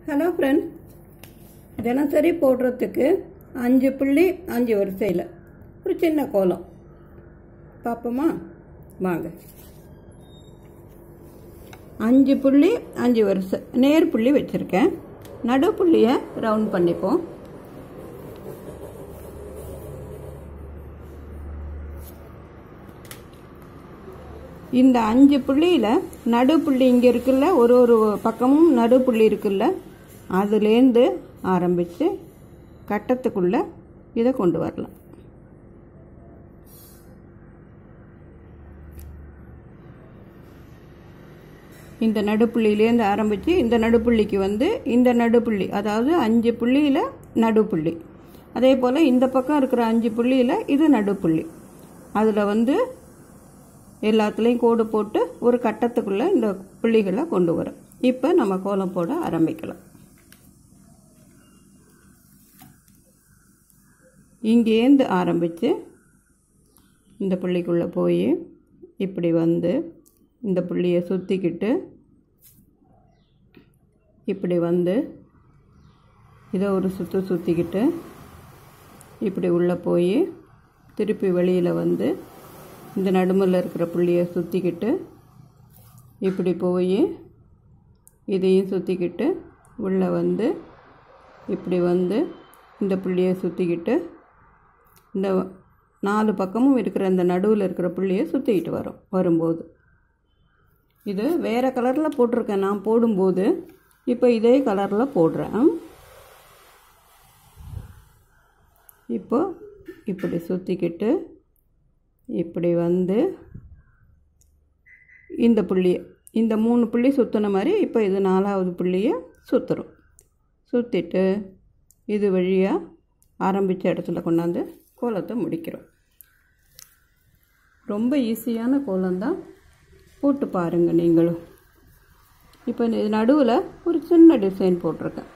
hello friends தினசரி போடுறதுக்கு அஞ்சு புள்ளி அஞ்சு வரிசையில் ஒரு சின்ன கோலம் பார்ப்போமா வாங்க அஞ்சு புள்ளி அஞ்சு வரிசை நேர் புள்ளி வச்சுருக்கேன் நடு புள்ளியை ரவுண்ட் பண்ணிப்போம் இந்த அஞ்சு புள்ளியில் நடு புள்ளி இங்கே இருக்குல்ல ஒரு ஒரு பக்கமும் நடு புள்ளி இருக்குல்ல அதுலேருந்து ஆரம்பித்து கட்டத்துக்குள்ளே இதை கொண்டு வரலாம் இந்த நடுப்புள்ளியிலேருந்து ஆரம்பித்து இந்த நடுப்புள்ளிக்கு வந்து இந்த நடுப்புள்ளி அதாவது அஞ்சு புள்ளியில் நடுப்புள்ளி அதே போல் இந்த பக்கம் இருக்கிற அஞ்சு புள்ளியில் இது நடுப்புள்ளி அதில் வந்து எல்லாத்துலேயும் கோடு போட்டு ஒரு கட்டத்துக்குள்ளே இந்த புள்ளிகளை கொண்டு வரும் இப்போ நம்ம கோலம் போட ஆரம்பிக்கலாம் இங்கேருந்து ஆரம்பித்து இந்த புள்ளிக்குள்ளே போய் இப்படி வந்து இந்த புள்ளியை சுற்றிக்கிட்டு இப்படி வந்து இதை ஒரு சுற்று சுற்றிக்கிட்டு இப்படி உள்ளே போய் திருப்பி வெளியில் வந்து இந்த நடுமில் இருக்கிற புள்ளியை சுற்றிக்கிட்டு இப்படி போய் இதையும் சுற்றிக்கிட்டு உள்ளே வந்து இப்படி வந்து இந்த புள்ளியை சுற்றிக்கிட்டு இந்த நாலு பக்கமும் இருக்கிற இந்த நடுவில் இருக்கிற புள்ளியை சுற்றிக்கிட்டு வரும் வரும்போது இது வேறு கலரில் போட்டிருக்கேன் நான் போடும்போது இப்போ இதே கலரில் போடுறேன் இப்போ இப்படி சுற்றிக்கிட்டு இப்படி வந்து இந்த புள்ளியை இந்த மூணு புள்ளி சுற்றின மாதிரி இப்போ இது நாலாவது புள்ளியை சுற்றுறோம் சுற்றிட்டு இது வழியாக ஆரம்பித்த இடத்துல கொண்டாந்து கோலத்தை முடிக்கிறோம் ரொம்ப ஈஸியான கோலம்தான் போட்டு பாருங்கள் நீங்களும் இப்போ இது நடுவில் ஒரு சின்ன டிசைன் போட்டிருக்கேன்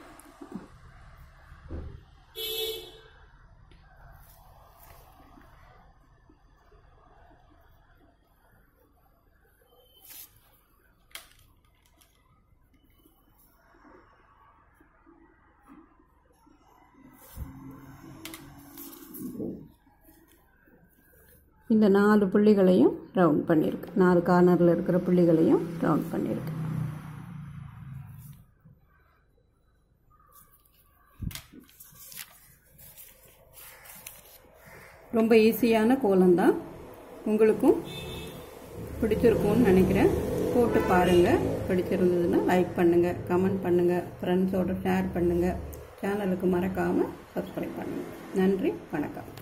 இந்த நாலு புள்ளிகளையும் ரவுண்ட் பண்ணியிருக்கு நாலு கார்னரில் இருக்கிற புள்ளிகளையும் ரவுண்ட் பண்ணியிருக்கு ரொம்ப ஈஸியான கோலம்தான் உங்களுக்கும் பிடிச்சிருக்கும்னு நினைக்கிறேன் போட்டு பாருங்கள் பிடிச்சிருந்ததுன்னா லைக் பண்ணுங்கள் கமெண்ட் பண்ணுங்கள் ஃப்ரெண்ட்ஸோடு ஷேர் பண்ணுங்கள் சேனலுக்கு மறக்காமல் சப்ஸ்கிரைப் பண்ணுங்கள் நன்றி வணக்கம்